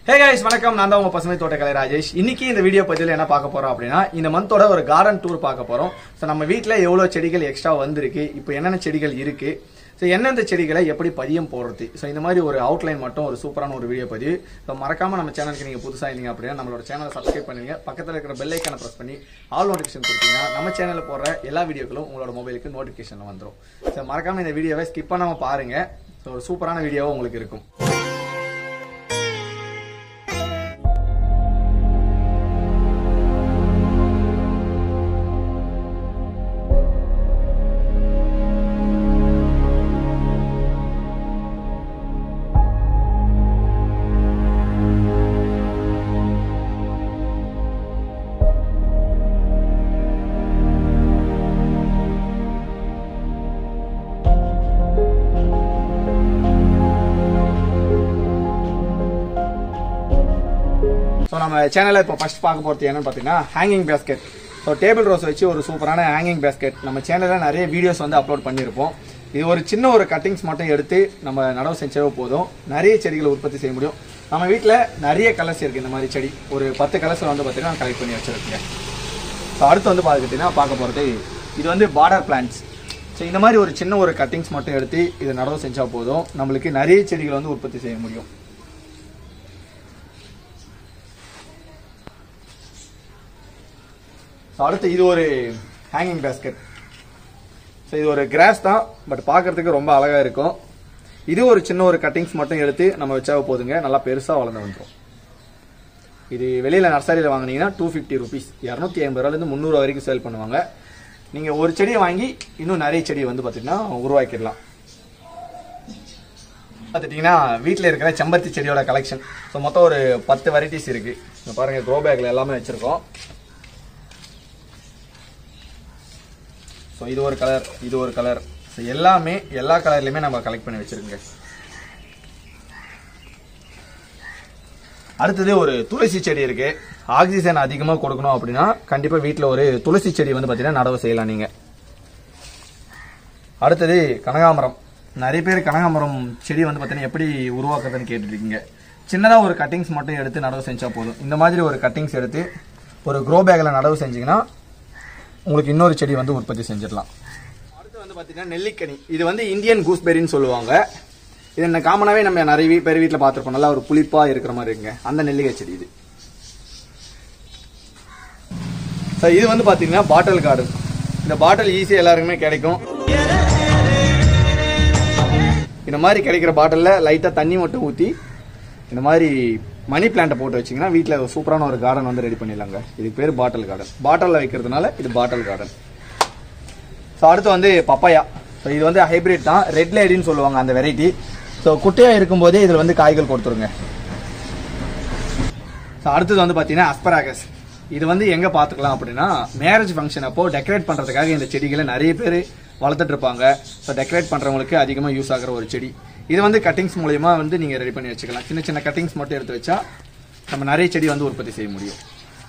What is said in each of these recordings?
hey guys வணக்கம் நான் தான் உங்க பசுமை தோட்டக்கலை ராஜேஷ் இன்னைக்கு இந்த வீடியோ பதிவில் என்ன பார்க்க போறோம் அப்படின்னா இந்த மந்தோட ஒரு கார்டன் டூர் பார்க்க போறோம் ஸோ நம்ம வீட்டில் எவ்வளோ செடிகள் எக்ஸ்ட்ரா வந்திருக்கு இப்போ என்னென்ன செடிகள் இருக்கு ஸோ எந்தெந்த செடிகளை எப்படி பதியம் போடுறது ஸோ இந்த மாதிரி ஒரு அவுட்லைன் மட்டும் ஒரு சூப்பரான ஒரு வீடியோ பதிவு ஸோ மறக்காம நம்ம சேனலுக்கு நீங்க புதுசாக இருந்தீங்க அப்படின்னா நம்மளோட சேனலை சப்ஸ்கிரைப் பண்ணுவீங்க பக்கத்தில் இருக்கிற பெல் ஐக்கானை ப்ரெஸ் பண்ணி ஆல் நோட்டிஃபிகேஷன் கொடுத்தீங்கன்னா நம்ம சேனலில் போடுற எல்லா வீடியோக்களும் உங்களோட மொபைலுக்கு நோட்டிஃபிகேஷன் வந்துடும் ஸோ மறக்காம இந்த வீடியோவை ஸ்கிப் பண்ணாம பாருங்க ஸோ ஒரு சூப்பரான வீடியோவும் உங்களுக்கு இருக்கும் ஸோ நம்ம சேனலில் இப்போ ஃபர்ஸ்ட் பார்க்க போகிறது என்னன்னு பார்த்தீங்கன்னா hanging basket so table rose வச்சு ஒரு சூப்பரான ஹேங்கிங் பேஸ்கெட் நம்ம சேனலில் நிறைய வீடியோஸ் வந்து அப்லோட் பண்ணியிருப்போம் இது ஒரு சின்ன ஒரு கட்டிங்ஸ் மட்டும் எடுத்து நம்ம நடவு செஞ்சாவே போதும் நிறைய செடிகளை உற்பத்தி செய்ய முடியும் நம்ம வீட்டில் நிறைய கலர்ஸ் இருக்குது இந்த மாதிரி செடி ஒரு பத்து கலர்ஸில் வந்து பார்த்தீங்கன்னா கலெக்ட் பண்ணி வச்சுருக்கேன் ஸோ அடுத்து வந்து பார்த்துக்கிட்டிங்கன்னா பார்க்க போகிறது இது வந்து பார்டர் பிளான்ட்ஸ் ஸோ இந்த மாதிரி ஒரு சின்ன ஒரு கட்டிங்ஸ் மட்டும் எடுத்து இதை நடவு செஞ்சால் போதும் நம்மளுக்கு நிறைய செடிகள் வந்து உற்பத்தி செய்ய முடியும் ஸோ அடுத்து இது ஒரு ஹேங்கிங் பேஸ்கெட் ஸோ இது ஒரு கிராஸ் தான் பட் பார்க்கறதுக்கு ரொம்ப அழகாக இருக்கும் இது ஒரு சின்ன ஒரு கட்டிங்ஸ் மட்டும் எடுத்து நம்ம வச்சா போதுங்க நல்லா பெருசாக வளர்ந்து வந்துடும் இது வெளியில் நர்சரியில் வாங்குனீங்கன்னா டூ ஃபிஃப்டி ருபீஸ் இரநூத்தி ஐம்பது ரூபாலேருந்து முந்நூறு வரைக்கும் சேல் பண்ணுவாங்க நீங்கள் ஒரு செடியை வாங்கி இன்னும் நிறைய செடியை வந்து பார்த்தீங்கன்னா உருவாக்கிடலாம் பார்த்துட்டிங்கன்னா வீட்டில் இருக்கிற செம்பருத்தி செடியோட கலெக்ஷன் ஸோ மொத்தம் ஒரு பத்து வெரைட்டிஸ் இருக்குது இங்க பாருங்கள் க்ரோ பேக்கில் எல்லாமே வச்சுருக்கோம் ஸோ இது ஒரு கலர் இது ஒரு கலர் ஸோ எல்லாமே எல்லா கலர்லையுமே நம்ம கலெக்ட் பண்ணி வச்சிருக்கோங்க அடுத்தது ஒரு துளசி செடி இருக்கு ஆக்சிஜன் அதிகமாக கொடுக்கணும் அப்படின்னா கண்டிப்பாக வீட்டில் ஒரு துளசி செடி வந்து பார்த்தீங்கன்னா நடவு செய்யலாம் நீங்கள் அடுத்தது கனகாமரம் நிறைய பேர் கனகாமரம் செடி வந்து பார்த்தீங்கன்னா எப்படி உருவாக்குறதுன்னு கேட்டுட்டு இருக்கீங்க சின்னதாக ஒரு கட்டிங்ஸ் மட்டும் எடுத்து நடவு செஞ்சால் போதும் இந்த மாதிரி ஒரு கட்டிங்ஸ் எடுத்து ஒரு க்ரோ பேக்கில் நடவு செஞ்சீங்கன்னா உங்களுக்கு இன்னொரு செடி வந்து உற்பத்தி செஞ்சிடலாம் அடுத்து வந்து பார்த்தீங்கன்னா நெல்லிக்கனி இது வந்து இந்தியன் கூஸ்பெரின்னு சொல்லுவாங்க இது என்ன காமனாகவே நம்ம நிறைய வீ- பேர் வீட்டில் பார்த்துருப்போம் நல்லா ஒரு புளிப்பாக இருக்கிற மாதிரி இருக்குங்க அந்த நெல்லிக்காய் செடி இது சார் இது வந்து பார்த்தீங்கன்னா பாட்டில் கார்டன் இந்த பாட்டில் ஈஸியாக எல்லாருக்குமே கிடைக்கும் இந்த மாதிரி கிடைக்கிற பாட்டிலில் லைட்டாக தண்ணி மட்டும் ஊற்றி இந்த மாதிரி மணி பிளான்ட்டை போட்டு வச்சிங்கன்னா வீட்டில் சூப்பரான ஒரு கார்டன் வந்து ரெடி பண்ணிடலாங்க இதுக்கு பேர் பாட்டில் கார்டன் பாட்டிலில் வைக்கிறதுனால இது பாட்டில் கார்டன் ஸோ அடுத்து வந்து பப்பாயா ஸோ இது வந்து ஹைபிரிட் தான் ரெட் லேடின்னு சொல்லுவாங்க அந்த வெரைட்டி ஸோ குட்டையாக இருக்கும்போதே இதில் வந்து காய்கள் கொடுத்துருங்க ஸோ அடுத்தது வந்து பார்த்தீங்கன்னா அஸ்பராகஸ் இது வந்து எங்கே பார்த்துக்கலாம் அப்படின்னா மேரேஜ் ஃபங்க்ஷன் அப்போ டெக்கரேட் பண்ணுறதுக்காக இந்த செடிகளை நிறைய பேர் வளர்த்துட்டு இருப்பாங்க ஸோ டெக்கரேட் பண்ணுறவங்களுக்கு அதிகமாக யூஸ் ஆகிற ஒரு செடி இது வந்து கட்டிங்ஸ் மூலயமா வந்து நீங்கள் ரெடி பண்ணி வச்சுக்கலாம் சின்ன சின்ன கட்டிங்ஸ் மட்டும் எடுத்து வச்சா நம்ம நிறைய செடி வந்து உற்பத்தி செய்ய முடியும்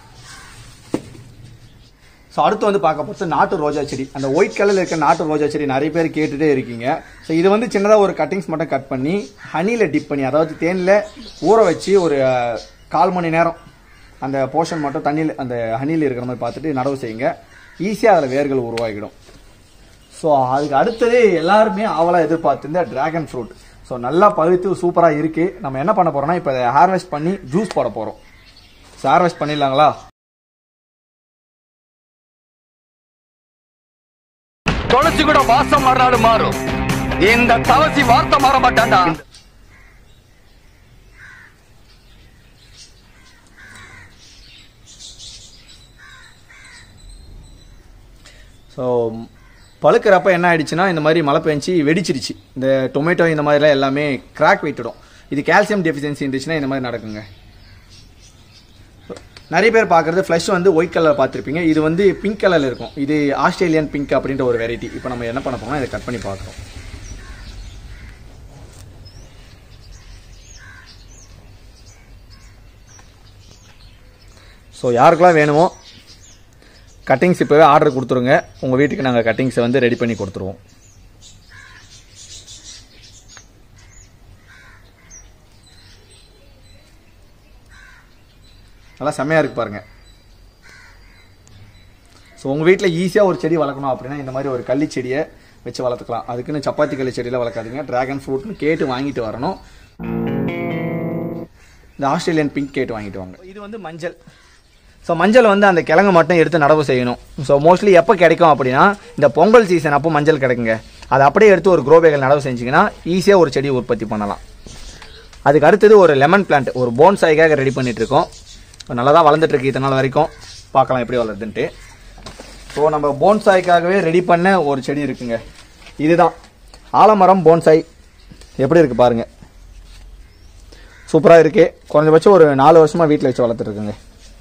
ஸோ அடுத்து வந்து பார்க்க போகிறது நாட்டு ரோஜா செடி அந்த ஒயிட் கலரில் இருக்க நாட்டு ரோஜா செடி நிறைய பேர் கேட்டுட்டே இருக்கீங்க ஸோ இது வந்து சின்னதாக ஒரு கட்டிங்ஸ் மட்டும் கட் பண்ணி ஹனியில் டிப் பண்ணி அதாவது தேனில் ஊற வச்சு ஒரு அஹ், கால் மணி நேரம் அந்த போர்ஷன் மட்டும் தண்ணியில் அந்த ஹனியில் இருக்கிற மாதிரி பார்த்துட்டு நடவு செய்யுங்க ஈஸியாக அதில் வேர்கள் உருவாகிடும் ஸோ அதுக்கு அடுத்தது எல்லாருமே ஆவலாக எதிர்பார்த்து இந்த டிராகன் ஃப்ரூட் ஸோ நல்லா பழுத்து சூப்பராக இருக்குது நம்ம என்ன பண்ண போகிறோம்னா இப்போ ஹார்வெஸ்ட் பண்ணி ஜூஸ் போட போகிறோம் ஸோ ஹார்வெஸ்ட் பண்ணிடலாங்களா தொலைச்சு கூட வாசம் மறுநாள் மாறும் இந்த தவசி வார்த்தை மாற மாட்டான்டா ஸோ பழுக்கிறப்ப என்ன ஆயிடுச்சுன்னா இந்த மாதிரி மழை பெஞ்சு வெடிச்சிருச்சு இந்த டொமேட்டோ இந்த மாதிரிலாம் எல்லாமே கிராக் விட்டுடும் இது கால்சியம் டெஃபிஷியன்சி இருந்துச்சுன்னா இந்த மாதிரி நடக்குங்க நிறைய பேர் பார்க்குறது ஃப்ளஷ் வந்து ஒயிட் கலர் பார்த்துருப்பீங்க இது வந்து பிங்க் கலரில் இருக்கும் இது ஆஸ்திரேலியன் பிங்க் அப்படின்ற ஒரு வெரைட்டி இப்போ நம்ம என்ன பண்ண போறோம்னா இதை கட் பண்ணி பார்க்குறோம் ஸோ யாருக்கெல்லாம் வேணுமோ கட்டிங்ஸ் இப்போவே ஆர்டர் கொடுத்துருங்க உங்கள் வீட்டுக்கு நாங்கள் கட்டிங்ஸை வந்து ரெடி பண்ணி கொடுத்துருவோம் நல்லா செம்மையாக இருக்கு பாருங்க ஸோ உங்கள் வீட்டில் ஈஸியாக ஒரு செடி வளர்க்கணும் அப்படின்னா இந்த மாதிரி ஒரு கள்ளி செடியை வச்சு வளர்த்துக்கலாம் அதுக்குன்னு சப்பாத்தி கள்ளி செடியில் வளர்க்காதீங்க டிராகன் ஃப்ரூட்னு கேட்டு வாங்கிட்டு வரணும் இந்த ஆஸ்திரேலியன் பிங்க் கேட்டு வாங்கிட்டு வாங்க இது வந்து மஞ்சள் ஸோ மஞ்சள் வந்து அந்த கிழங்கு மட்டும் எடுத்து நடவு செய்யணும் ஸோ மோஸ்ட்லி எப்போ கிடைக்கும் அப்படின்னா இந்த பொங்கல் சீசன் அப்போ மஞ்சள் கிடைக்குங்க அதை அப்படியே எடுத்து ஒரு குரோபேகள் நடவு செஞ்சிங்கன்னா ஈஸியாக ஒரு செடி உற்பத்தி பண்ணலாம் அதுக்கு அடுத்தது ஒரு லெமன் பிளான்ட் ஒரு போன்சாய்க்காக ரெடி பண்ணிட்டு இருக்கோம் இப்போ நல்லா தான் வளர்ந்துட்டு இருக்கு இத்தனை நாள் வரைக்கும் பார்க்கலாம் எப்படி வளருதுன்ட்டு ஸோ நம்ம போன்சாய்க்காகவே ரெடி பண்ண ஒரு செடி இருக்குங்க இதுதான் ஆலமரம் போன்சாய் எப்படி இருக்கு பாருங்க சூப்பராக இருக்கு குறைஞ்சபட்சம் ஒரு நாலு வருஷமா வீட்டில் வச்சு வளர்த்துட்டு இருக்குங்க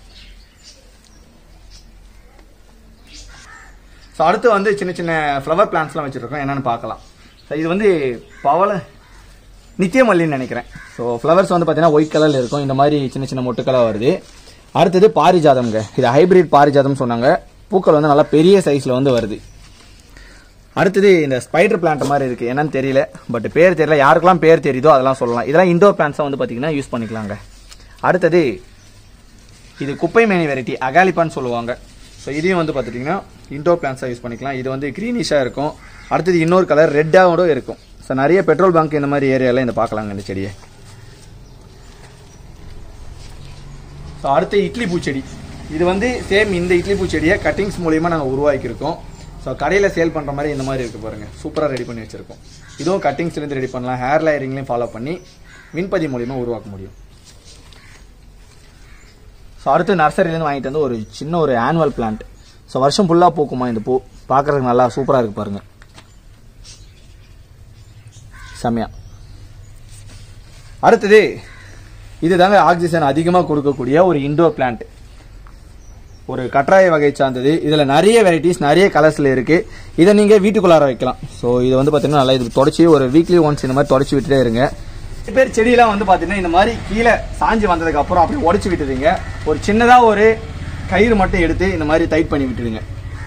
ஸோ அடுத்து வந்து சின்ன சின்ன ஃப்ளவர் பிளான்ஸ்லாம் வச்சுருக்கோம் என்னென்னு பார்க்கலாம் ஸோ இது வந்து பவள நித்தியமல்லின்னு நினைக்கிறேன் ஸோ ஃப்ளவர்ஸ் வந்து பார்த்தீங்கன்னா ஒயிட் கலரில் இருக்கும் இந்த மாதிரி சின்ன சின்ன மொட்டுக்களாக வருது அடுத்தது பாரிஜாதம்ங்க இது ஹைபிரிட் பாரிஜாதம் சொன்னாங்க பூக்கள் வந்து நல்லா பெரிய சைஸில் வந்து வருது அடுத்தது இந்த ஸ்பைடர் பிளான்ட் மாதிரி இருக்குது என்னன்னு தெரியல பட் பேர் தெரியல யாருக்கெல்லாம் பேர் தெரியுதோ அதெல்லாம் சொல்லலாம் இதெல்லாம் இண்டோர் பிளான்ஸாக வந்து பார்த்தீங்கன்னா யூஸ் பண்ணிக்கலாங்க அடுத்தது இது குப்பை மேனி வெரைட்டி அகாலிப்பான்னு சொல்லுவாங்க ஸோ இதையும் வந்து பார்த்துட்டிங்கன்னா இண்டோர் பிளான்ஸாக யூஸ் பண்ணிக்கலாம் இது வந்து க்ரீனிஷாக இருக்கும் அடுத்தது இன்னொரு கலர் ரெட்டாக இருக்கும் ஸோ நிறைய பெட்ரோல் பங்க் இந்த மாதிரி ஏரியாவில் இந்த பார்க்கலாங்க இந்த செடியை ஸோ அடுத்து இட்லி பூச்செடி இது வந்து சேம் இந்த இட்லி பூச்செடியை கட்டிங்ஸ் மூலியமாக நாங்கள் உருவாக்கியிருக்கோம் ஸோ கடையில் சேல் பண்ணுற மாதிரி இந்த மாதிரி இருக்குது பாருங்கள் சூப்பராக ரெடி பண்ணி வச்சுருக்கோம் இதுவும் கட்டிங்ஸ்லேருந்து ரெடி பண்ணலாம் ஹேர் லைரிங்லையும் ஃபாலோ பண்ணி மின்பதி மூலியமாக உருவாக்க முடியும் ஸோ அடுத்து நர்சரியிலேருந்து வாங்கிட்டு வந்து ஒரு சின்ன ஒரு ஆனுவல் பிளான்ட் ஸோ வருஷம் ஃபுல்லாக பூக்குமா இந்த பூ பார்க்குறதுக்கு நல்லா சூப்பராக இருக்கு பாருங்க செம்மையா அடுத்தது இதுதாங்க ஆக்சிஜன் அதிகமாக கொடுக்கக்கூடிய ஒரு இண்டோர் பிளான்ட் ஒரு கற்றாய வகை சார்ந்தது இதில் நிறைய வெரைட்டிஸ் நிறைய கலர்ஸில் இருக்குது இதை நீங்கள் வீட்டுக்குள்ளார வைக்கலாம் ஸோ இது வந்து பார்த்தீங்கன்னா நல்லா இது தொடச்சி ஒரு வீக்லி ஒன்ஸ் இந்த மாதிரி தொடச்சி விட்டுட்டே இருங்க சில பேர் செடியெல்லாம் வந்து பார்த்தீங்கன்னா இந்த மாதிரி கீழே சாஞ்சு வந்ததுக்கு அப்புறம் அப்படியே உடச்சி விட்டுறீங்க ஒரு சின்னதாக ஒரு கயிறு மட்டும் எடுத்து இந்த மாதிரி டைட் பண்ணி விட்டுடுங்க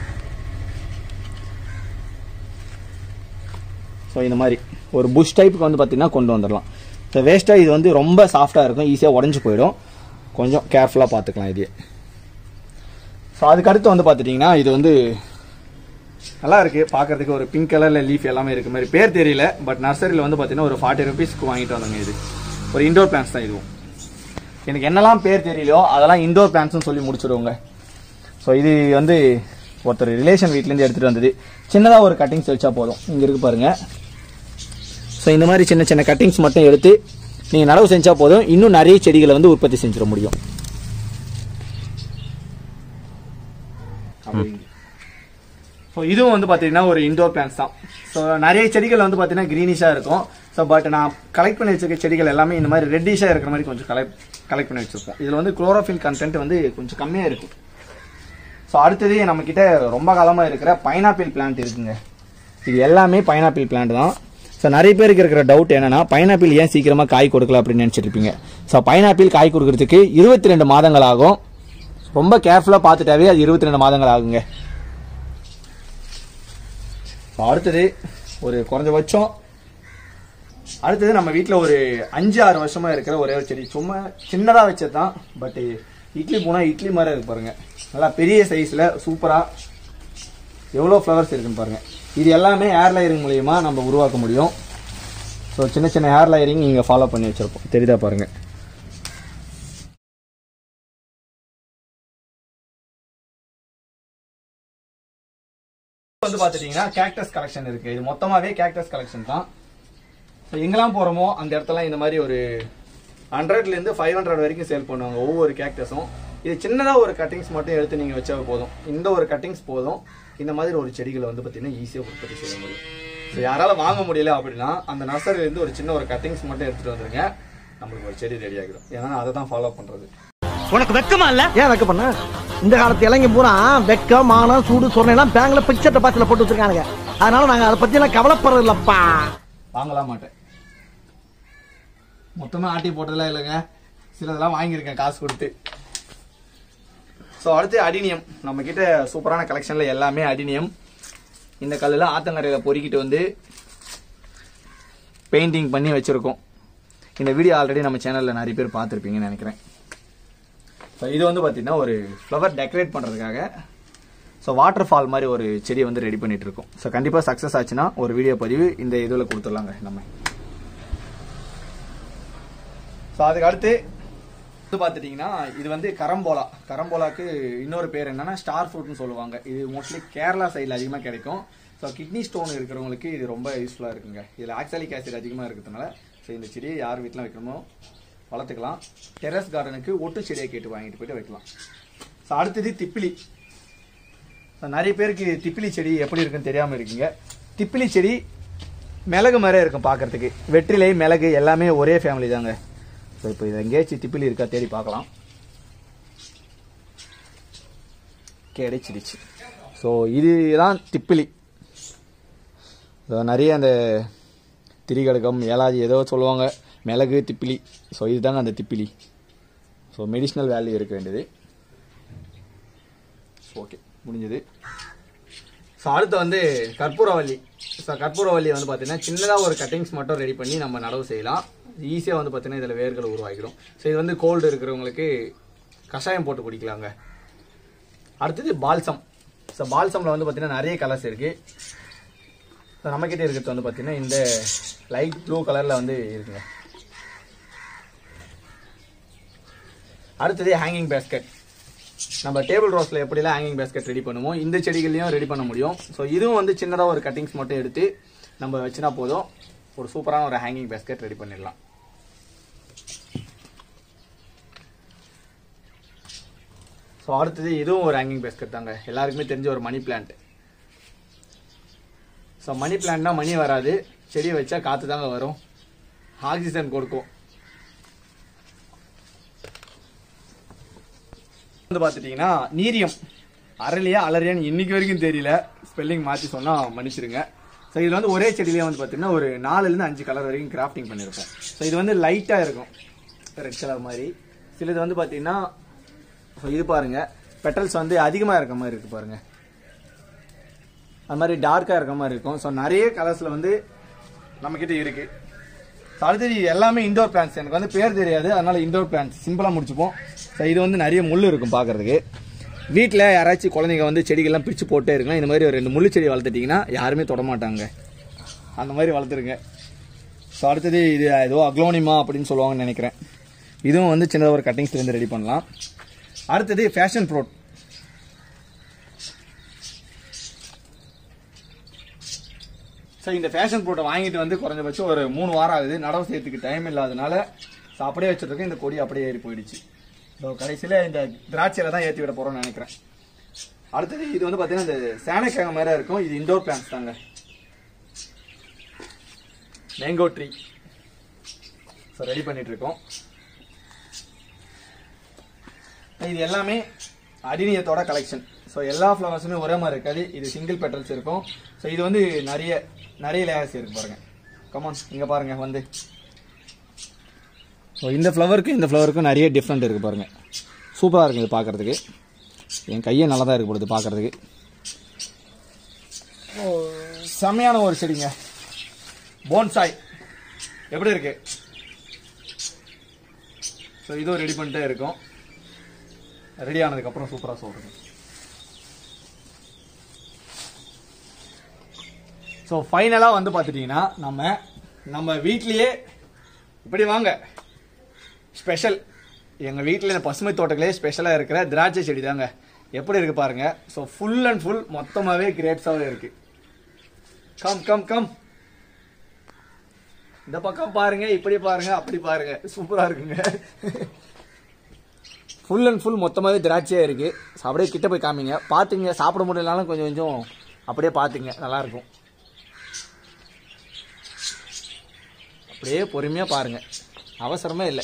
ஸோ இந்த மாதிரி ஒரு புஷ் டைப்புக்கு வந்து பார்த்தீங்கன்னா கொண்டு வந்துடலாம் ஸோ வேஸ்ட்டாக இது வந்து ரொம்ப சாஃப்டாக இருக்கும் ஈஸியாக உடஞ்சி போயிடும் கொஞ்சம் கேர்ஃபுல்லாக பார்த்துக்கலாம் இதே ஸோ அதுக்கு அடுத்து வந்து பார்த்துட்டிங்கன்னா இது வந்து நல்லா இருக்கு பார்க்கறதுக்கு ஒரு பிங்க் கலரில் லீஃப் எல்லாமே இருக்க மாதிரி பேர் தெரியல பட் நர்சரியில் வந்து பார்த்தீங்கன்னா ஒரு ஃபார்ட்டி ருபீஸ்க்கு வாங்கிட்டு வந்தாங்க இது ஒரு இண்டோர் பிளான்ஸ் தான் இதுவும் எனக்கு என்னெல்லாம் பேர் தெரியலையோ அதெல்லாம் இண்டோர் பிளான்ஸ்னு சொல்லி முடிச்சிடுவோங்க ஸோ இது வந்து ஒருத்தர் ரிலேஷன் வீட்லேருந்து எடுத்துகிட்டு வந்தது சின்னதாக ஒரு கட்டிங்ஸ் வச்சா போதும் இங்கே இருக்கு பாருங்க ஸோ இந்த மாதிரி சின்ன சின்ன கட்டிங்ஸ் மட்டும் எடுத்து நீங்கள் நடவு செஞ்சா போதும் இன்னும் நிறைய செடிகளை வந்து உற்பத்தி செஞ்சிட முடியும் ஸோ இதுவும் வந்து பார்த்தீங்கன்னா ஒரு இண்டோர் பிளான்ஸ் தான் ஸோ நிறைய செடிகள் வந்து பார்த்தீங்கன்னா க்ரீனிஷாக இருக்கும் ஸோ பட் நான் கலெக்ட் பண்ணி வச்சிருக்க செடிகள் எல்லாமே இந்த மாதிரி ரெட்டிஷாக இருக்கிற மாதிரி கொஞ்சம் கலெக்ட் கலெக்ட் பண்ணி வச்சிருக்கோம் இதில் வந்து குளோரோஃபில் கண்டென்ட் வந்து கொஞ்சம் கம்மியாக இருக்கும் ஸோ அடுத்தது நம்ம கிட்ட ரொம்ப காலமாக இருக்கிற பைனாப்பிள் பிளான்ட் இருக்குங்க இது எல்லாமே பைனாப்பிள் பிளான்ட் தான் ஸோ நிறைய பேருக்கு இருக்கிற டவுட் என்னன்னா பைனாப்பிள் ஏன் சீக்கிரமாக காய் கொடுக்கல அப்படின்னு நினச்சிட்டு இருப்பீங்க ஸோ பைனாப்பிள் காய் கொடுக்கறதுக்கு இருபத்தி ரெண்டு மாதங்கள் ஆகும் ரொம்ப கேர்ஃபுல்லாக பார்த்துட்டாவே அது இருபத்தி ரெண்டு மாதங்கள் ஆகுங்க ஸோ அடுத்தது ஒரு குறைஞ்சபட்சம் அடுத்தது நம்ம வீட்டில் ஒரு அஞ்சு ஆறு வருஷமா இருக்கிற ஒரே ஒரு செடி சும்மா சின்னதாக வச்சது தான் பட் இட்லி போனால் இட்லி மாதிரி இருக்கு பாருங்க நல்லா பெரிய சைஸில் சூப்பராக எவ்வளோ ஃப்ளவர்ஸ் இருக்குன்னு பாருங்க இது எல்லாமே ஏர் லைரிங் மூலியமா நம்ம உருவாக்க முடியும் ஸோ சின்ன சின்ன ஏர் லைரிங் இங்கே ஃபாலோ பண்ணி வச்சிருப்போம் தெரியுதா பாருங்க வந்து பார்த்துட்டீங்கன்னா கேக்டஸ் கலெக்ஷன் இருக்கு இது மொத்தமாவே கேக்டஸ் கலெக்ஷன் தான் ஸோ எங்கெல்லாம் போகிறோமோ அந்த இடத்துல இந்த மாதிரி ஒரு ஹண்ட்ரட்லேருந்து ஃபைவ் ஹண்ட்ரட் வரைக்கும் சேல் பண்ணுவாங்க ஒவ்வொரு கேக்டஸும் இது சின்னதாக ஒரு கட்டிங்ஸ் மட்டும் எடுத்து நீங்கள் வச்சா போதும் இந்த ஒரு கட்டிங்ஸ் போதும் இந்த மாதிரி ஒரு செடிகளை வந்து பார்த்தீங்கன்னா ஈஸியாக உற்பத்தி செய்ய முடியும் ஸோ யாரால வாங்க முடியல அப்படின்னா அந்த நர்சரியிலேருந்து ஒரு சின்ன ஒரு கட்டிங்ஸ் மட்டும் எடுத்துகிட்டு வந்துருங்க நம்மளுக்கு ஒரு செடி ரெடி ஆகிடும் ஏன்னா அதை தான் ஃபாலோ பண்ணுறது உனக்கு வெக்கமா இல்ல ஏன் வைக்க பண்ண இந்த காலத்து இளைஞ பூரா வெக்கம் மானம் சூடு சொன்னேன் பேங்க்ல பிக்சர் டெபாசிட்ல போட்டு வச்சிருக்கானுங்க அதனால நாங்க அதை பத்தி எல்லாம் கவலைப்படுறது இல்லப்பா வாங்கலாம் மாட்டேன் மொத்தமா ஆட்டி போட்டதெல்லாம் இல்லைங்க சிலதெல்லாம் வாங்கியிருக்கேன் காசு கொடுத்து ஸோ அடுத்து அடினியம் நம்ம கிட்ட சூப்பரான கலெக்ஷன்ல எல்லாமே அடினியம் இந்த கல்லில் ஆத்தங்கரையில் பொறுக்கிட்டு வந்து பெயிண்டிங் பண்ணி வச்சிருக்கோம் இந்த வீடியோ ஆல்ரெடி நம்ம சேனல்ல நிறைய பேர் பார்த்துருப்பீங்கன்னு நினைக்கிறேன் ஸோ இது வந்து பார்த்தீங்கன்னா ஒரு ஃப்ளவர் டெக்கரேட் பண்ணுறதுக்காக ஸோ வாட்டர் ஃபால் மாதிரி ஒரு செடி வந்து ரெடி பண்ணிட்டு இருக்கோம் ஸோ கண்டிப்பாக சக்ஸஸ் ஆச்சுன்னா ஒரு வீடியோ பதிவு இந்த இதில் கொடுத்துடலாங்க நம்ம ஸோ அதுக்கு அடுத்து இது பார்த்துட்டிங்கன்னா இது வந்து கரம்போலா கரம்போலாக்கு இன்னொரு பேர் என்னன்னா ஸ்டார் ஃப்ரூட்னு சொல்லுவாங்க இது மோஸ்ட்லி கேரளா சைடில் அதிகமாக கிடைக்கும் ஸோ கிட்னி ஸ்டோன் இருக்கிறவங்களுக்கு இது ரொம்ப யூஸ்ஃபுல்லாக இருக்குங்க இதில் ஆக்சாலிக் ஆசிட் அதிகமாக இருக்கிறதுனால ஸோ இந்த செடியை யார் வீட்டில் வைக்கணுமோ வளர்த்துக்கலாம் டெரஸ் கார்டனுக்கு ஒட்டு செடியை கேட்டு வாங்கிட்டு போயிட்டு வைக்கலாம் ஸோ அடுத்தது திப்பிலி ஸோ நிறைய பேருக்கு திப்பிலி செடி எப்படி இருக்குன்னு தெரியாமல் இருக்கீங்க திப்பிலி செடி மிளகு மாதிரி இருக்கும் பார்க்கறதுக்கு வெற்றிலை மிளகு எல்லாமே ஒரே ஃபேமிலி தாங்க ஸோ இப்போ இது எங்கேயாச்சும் திப்பிலி இருக்கா தேடி பார்க்கலாம் கிடைச்சிடுச்சு ஸோ இதுதான் திப்பிலி ஸோ நிறைய அந்த திரிகடகம் ஏலாஜி ஏதோ சொல்லுவாங்க மிளகு திப்பிலி ஸோ இதுதாங்க அந்த திப்பிலி ஸோ மெடிஷ்னல் வேல்யூ இருக்க வேண்டியது ஓகே முடிஞ்சது ஸோ அடுத்து வந்து கற்பூரவல்லி ஸோ கற்பூரவல்லி வந்து பார்த்தீங்கன்னா சின்னதாக ஒரு கட்டிங்ஸ் மட்டும் ரெடி பண்ணி நம்ம நடவு செய்யலாம் ஈஸியாக வந்து பார்த்தீங்கன்னா இதில் வேர்கள் உருவாக்கிடும் ஸோ இது வந்து கோல்டு இருக்கிறவங்களுக்கு கஷாயம் போட்டு குடிக்கலாங்க அடுத்தது பால்சம் ஸோ பால்சமில் வந்து பார்த்தீங்கன்னா நிறைய கலர்ஸ் இருக்குது ஸோ நம்மக்கிட்ட இருக்கிறது வந்து பார்த்தீங்கன்னா இந்த லைட் ப்ளூ கலரில் வந்து இருக்குங்க அடுத்தது ஹேங்கிங் பேஸ்கெட் நம்ம டேபிள் ரோஸில் எப்படிலாம் ஹேங்கிங் பேஸ்கெட் ரெடி பண்ணுவோம் இந்த செடிகள்லையும் ரெடி பண்ண முடியும் ஸோ இதுவும் வந்து சின்னதாக ஒரு கட்டிங்ஸ் மட்டும் எடுத்து நம்ம வச்சுனா போதும் ஒரு சூப்பரான ஒரு ஹேங்கிங் பேஸ்கெட் ரெடி பண்ணிடலாம் ஸோ அடுத்தது இதுவும் ஒரு ஹேங்கிங் பேஸ்கெட் தாங்க எல்லாருக்குமே தெரிஞ்ச ஒரு மணி பிளான்ட் ஸோ மணி பிளான்ட்னா மணி வராது செடி வச்சா காற்று தாங்க வரும் ஆக்சிஜன் கொடுக்கும் வந்து பார்த்துட்டிங்கன்னா நீரியம் அரளியா அலரியான்னு இன்னைக்கு வரைக்கும் தெரியல ஸ்பெல்லிங் மாற்றி சொன்னால் மன்னிச்சிருங்க ஸோ இதில் வந்து ஒரே செடியிலே வந்து பார்த்தீங்கன்னா ஒரு நாலுலேருந்து அஞ்சு கலர் வரைக்கும் கிராஃப்டிங் பண்ணியிருப்போம் ஸோ இது வந்து லைட்டாக இருக்கும் ரெட் கலர் மாதிரி சிலது வந்து பார்த்தீங்கன்னா ஸோ இது பாருங்க பெட்டல்ஸ் வந்து அதிகமாக இருக்க மாதிரி இருக்கு பாருங்க அது மாதிரி டார்க்காக இருக்க மாதிரி இருக்கும் ஸோ நிறைய கலர்ஸில் வந்து நம்மக்கிட்ட இருக்கு ஸோ அடுத்தது இது எல்லாமே இண்டோர் பிளான்ஸ் எனக்கு வந்து பேர் தெரியாது அதனால இண்டோர் பிளான்ஸ் சிம்பிளாக முடிச்சுப்போம் ஸோ இது வந்து நிறைய முள் இருக்கும் பார்க்கறதுக்கு வீட்டில் யாராச்சும் குழந்தைங்க வந்து செடிகள்லாம் பிரித்து போட்டே இருக்கலாம் இந்த மாதிரி ஒரு ரெண்டு முள்ளு செடி வளர்த்துட்டிங்கன்னா யாருமே தொட மாட்டாங்க அந்த மாதிரி வளர்த்துருங்க ஸோ அடுத்தது இது ஏதோ அக்ளோனிமா அப்படின்னு சொல்லுவாங்கன்னு நினைக்கிறேன் இதுவும் வந்து சின்னதாக ஒரு கட்டிங்ஸ்லேருந்து ரெடி பண்ணலாம் அடுத்தது ஃபேஷன் ஃப்ரூட் ஸோ இந்த ஃபேஷன் ஃப்ரூட்டை வாங்கிட்டு வந்து குறைஞ்சபட்சம் ஒரு மூணு வாரம் ஆகுது நடவு செய்யறதுக்கு டைம் இல்லாதனால ஸோ அப்படியே வச்சிருக்கேன் இந்த கொடி அப்படியே ஏறி போயிடுச்சு ஸோ கடைசியில் இந்த திராட்சையில தான் ஏற்றி விட போகிறோம்னு நினைக்கிறேன் அடுத்தது இது வந்து பார்த்தீங்கன்னா இந்த சேனக்கிழங்கு மாதிரி இருக்கும் இது இண்டோர் பிளான்ஸ் தாங்க மேங்கோ ட்ரீ ஸோ ரெடி பண்ணிட்டு இருக்கோம் இது எல்லாமே அடினியத்தோட கலெக்ஷன் ஸோ எல்லா ஃப்ளவர்ஸுமே ஒரே மாதிரி இருக்காது இது சிங்கிள் பெட்டல்ஸ் இருக்கும் ஸோ இது வந்து நிறைய நிறைய லேயர்ஸ் இருக்கு பாருங்க கமான் இங்க பாருங்க வந்து ஸோ இந்த ஃப்ளவருக்கும் இந்த ஃப்ளவருக்கும் நிறைய டிஃப்ரெண்ட் இருக்கு பாருங்க சூப்பராக இருக்கு இது பார்க்கறதுக்கு என் கையே நல்லா தான் இருக்கு பொழுது பார்க்கறதுக்கு ஓ, செமையான ஒரு செடிங்க போன்சாய் எப்படி இருக்கு ஸோ இதுவும் ரெடி பண்ணிட்டே இருக்கும் ரெடி ஆனதுக்கப்புறம் சூப்பராக சொல்கிறேன் ஸோ ஃபைனலாக வந்து பார்த்துட்டிங்கன்னா நம்ம நம்ம வீட்லேயே இப்படி வாங்க ஸ்பெஷல் எங்கள் வீட்டில் இந்த பசுமை தோட்டங்களே ஸ்பெஷலாக இருக்கிற திராட்சை செடி தாங்க எப்படி இருக்கு பாருங்க ஸோ ஃபுல் அண்ட் ஃபுல் மொத்தமாகவே கிரேப்ஸாகவே இருக்கு கம் கம் கம் இந்த பக்கம் பாருங்க இப்படி பாருங்க அப்படி பாருங்க சூப்பராக இருக்குங்க ஃபுல் அண்ட் ஃபுல் மொத்தமாகவே திராட்சையாக இருக்கு So, அப்படியே கிட்ட போய் காமிங்க பார்த்துங்க சாப்பிட முடியலனாலும் கொஞ்சம் கொஞ்சம் அப்படியே பார்த்துங்க நல்லா இருக்கும் அப்படியே பொறுமையாக பாருங்க அவசரமே இல்லை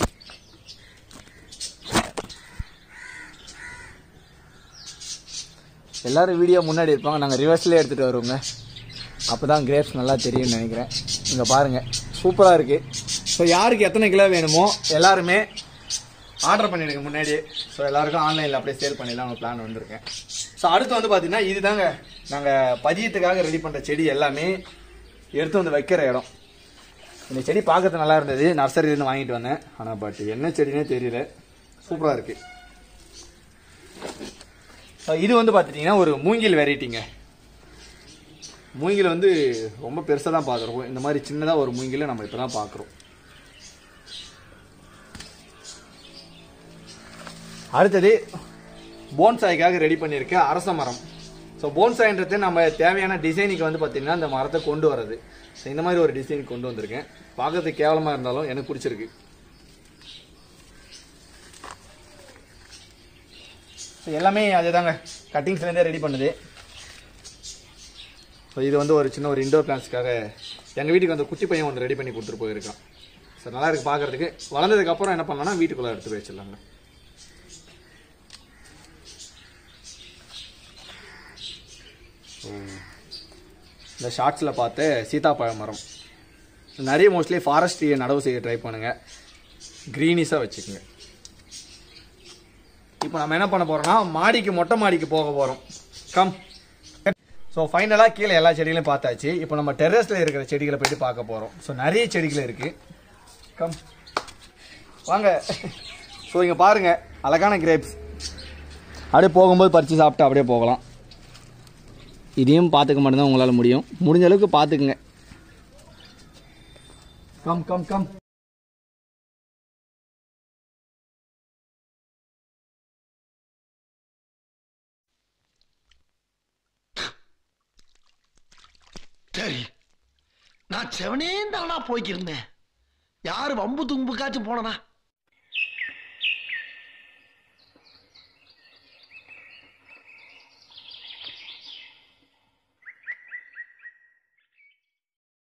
எல்லாரும் வீடியோ முன்னாடி இருப்பாங்க நாங்கள் ரிவர்ஸ்லேயே எடுத்துகிட்டு வருவோங்க அப்போ தான் கிரேப்ஸ் நல்லா தெரியும்னு நினைக்கிறேன் இங்கே பாருங்கள் சூப்பராக இருக்குது ஸோ யாருக்கு எத்தனை கிலோ வேணுமோ எல்லாருமே ஆர்டர் பண்ணிடுங்க முன்னாடியே ஸோ எல்லாருக்கும் ஆன்லைனில் அப்படியே சேல் பண்ணிடலாம் பிளான் வந்திருக்கேன் ஸோ அடுத்து வந்து பார்த்தீங்கன்னா இதுதாங்க நாங்கள் பதியத்துக்காக ரெடி பண்ணுற செடி எல்லாமே எடுத்து வந்து வைக்கிற இடம் இந்த செடி பார்க்கறது நல்லா இருந்தது நர்சரியிலேருந்து வாங்கிட்டு வந்தேன் ஆனால் பட் என்ன செடினே தெரியல சூப்பராக இருக்குது So, இது வந்து பார்த்துட்டிங்கன்னா ஒரு மூங்கில் வெரைட்டிங்க மூங்கில் வந்து ரொம்ப பெருசாக தான் பார்க்குறோம் இந்த மாதிரி சின்னதாக ஒரு மூங்கில நம்ம இப்போ தான் பார்க்குறோம் அடுத்தது போன்சாய்க்காக ரெடி பண்ணியிருக்க அரச மரம் ஸோ போன்சாய்ன்றது நம்ம தேவையான டிசைனுக்கு வந்து பார்த்தீங்கன்னா இந்த மரத்தை கொண்டு வர்றது ஸோ இந்த மாதிரி ஒரு டிசைன் கொண்டு வந்திருக்கேன் பார்க்கறதுக்கு கேவலமாக இருந்தாலும் எனக்கு பிடிச்சிருக்கு ஸோ எல்லாமே அதுதாங்க கட்டிங்ஸ்லேருந்தே ரெடி பண்ணுது ஸோ இது வந்து ஒரு சின்ன ஒரு இண்டோர் பிளான்ஸ்க்காக எங்கள் வீட்டுக்கு வந்து குட்டி பையன் ஒன்று ரெடி பண்ணி கொடுத்துட்டு போயிருக்கான் ஸோ நல்லா இருக்கு பார்க்கறதுக்கு வளர்ந்ததுக்கு அப்புறம் என்ன பண்ணலாம்னா வீட்டுக்குள்ளே எடுத்து போய் வச்சிடலாங்க இந்த ஷார்ட்ஸில் பார்த்த சீதாப்பழ மரம் நிறைய மோஸ்ட்லி ஃபாரஸ்ட் நடவு செய்ய ட்ரை பண்ணுங்க க்ரீனிஸாக வச்சுக்கோங்க இப்போ நம்ம என்ன பண்ண போறோம்னா மாடிக்கு மொட்டை மாடிக்கு போக போகிறோம் கம் ஸோ ஃபைனலாக கீழே எல்லா செடிகளையும் பார்த்தாச்சு இப்போ நம்ம டெரஸில் இருக்கிற செடிகளை போயிட்டு பார்க்க போகிறோம் ஸோ நிறைய செடிகள் இருக்குது கம் வாங்க ஸோ இங்கே பாருங்கள் அழகான கிரேப்ஸ் அப்படியே போகும்போது பறித்து சாப்பிட்டு அப்படியே போகலாம் இதையும் பார்த்துக்க மட்டும்தான் உங்களால் முடியும் முடிஞ்ச அளவுக்கு பார்த்துக்குங்க கம் கம் கம் சரி நான் செவனே தானா போய்க்கிருந்தேன் யாரு வம்பு தும்புக்காச்சும் போனனா